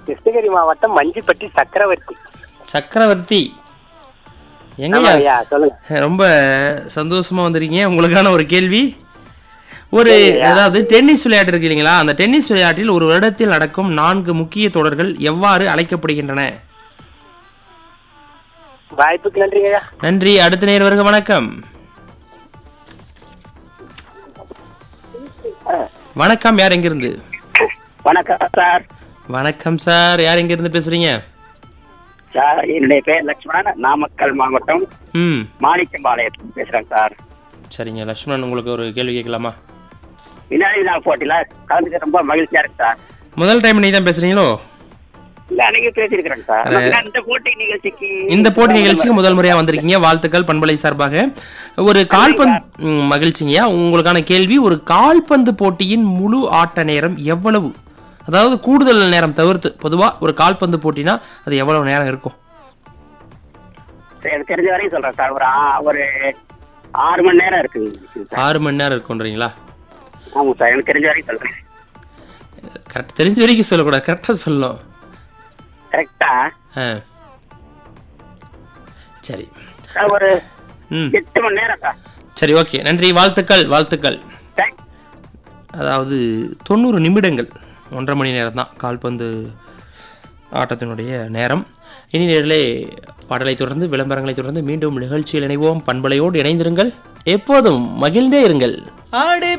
கிருஷ்ணகிரி மாவட்டம் மஞ்சிப்பட்டி சக்கரவர்த்தி சக்கரவர்த்தி ஆமா எங்கய்யா ஐயா சொல்லுங்க ரொம்ப சந்தோஷமா வந்திருக்கீங்க உங்களுக்கான ஒரு கேள்வி ஒரு சரிங்கய்யா. அதாவது டென்னிஸ் விளையாட்டு இருக்கு இல்லைங்களா அந்த டென்னிஸ் விளையாட்டில் ஒரு வருடத்தில் நடக்கும் நான்கு முக்கிய தொடர்கள் எவ்வாறு அழைக்கப்படுகின்றன வாய்ப்புக்கு நன்றிங்க ஐயா நன்றி அடுத்த நேர்வருக வணக்கம் வணக்கம் யார் எங்கிருந்து வணக்கம் சார் வணக்கம் சார் யார் எங்கிருந்து பேசுறீங்க சார் என்னுடைய பேர் லட்சுமணன் நாமக்கல் மாவட்டம் ம் மாணிக்கம்பாளையத்தில் பேசுறேன் சார் சரிங்க லட்சுமணன் உங்களுக்கு ஒரு கேள்வி கேட்கலாமா வினாடி நாள் போட்டியில கலந்துக்க ரொம்ப மகிழ்ச்சியா இருக்கு சார் முதல் டைம் நீ தான் பேசுறீங்களோ இல்ல நீங்க பேசியிருக்கிறேன் சார் அது- நான் இந்த போட்டி நிகழ்ச்சிக்கு இந்த போட்டி நிகழ்ச்சிக்கு முதல் முறையா வந்திருக்கீங்க வாழ்த்துக்கள் பண்பலை சார்பாக ஒரு கால்பந்து ம், மகிழ்ச்சிங்கய்யா உங்களுக்கான கேள்வி ஒரு கால்பந்து போட்டியின் முழு ஆட்ட நேரம் எவ்வளவு அதாவது கூடுதல் நேரம் தவிர்த்து பொதுவா ஒரு கால்பந்து போட்டினா அது எவ்வளவு நேரம் இருக்கும் சரி, எனக்கு தெரிஞ்ச வரையும் சொல்றேன் சார் ஒரு ஆ- ஒரு ஆறு மணி நேரம் இருக்குங்க சார் ஆறு மணி நேரம் இருக்கும்ன்றீங்களா ஆமாம் சார் எனக்கு தெரிஞ்ச வரையும் சொல்றேன் கரெக்ட் தெரிஞ்ச வரைக்கும் சொல்லக்கூடாது கரெக்டாக சொல்லணும் கரெக்டா ஆ சரி சார் ஒரு ம் எட்டு மணி நேரம் சார் சரி ஓகே நன்றி வாழ்த்துக்கள் வாழ்த்துக்கள் தேங்க் அதாவது தொண்ணூறு நிமிடங்கள் ஒன்றரை மணி நேரம் தான் கால்பந்து ஆட்டத்தினுடைய நேரம் இனி நேரிலே பாடலை தொடர்ந்து விளம்பரங்களை தொடர்ந்து மீண்டும் நிகழ்ச்சியில் இணைவோம் பண்பலையோடு இணைந்திருங்கள் எப்போதும் மகிழ்ந்தே இருங்கள் ஆடி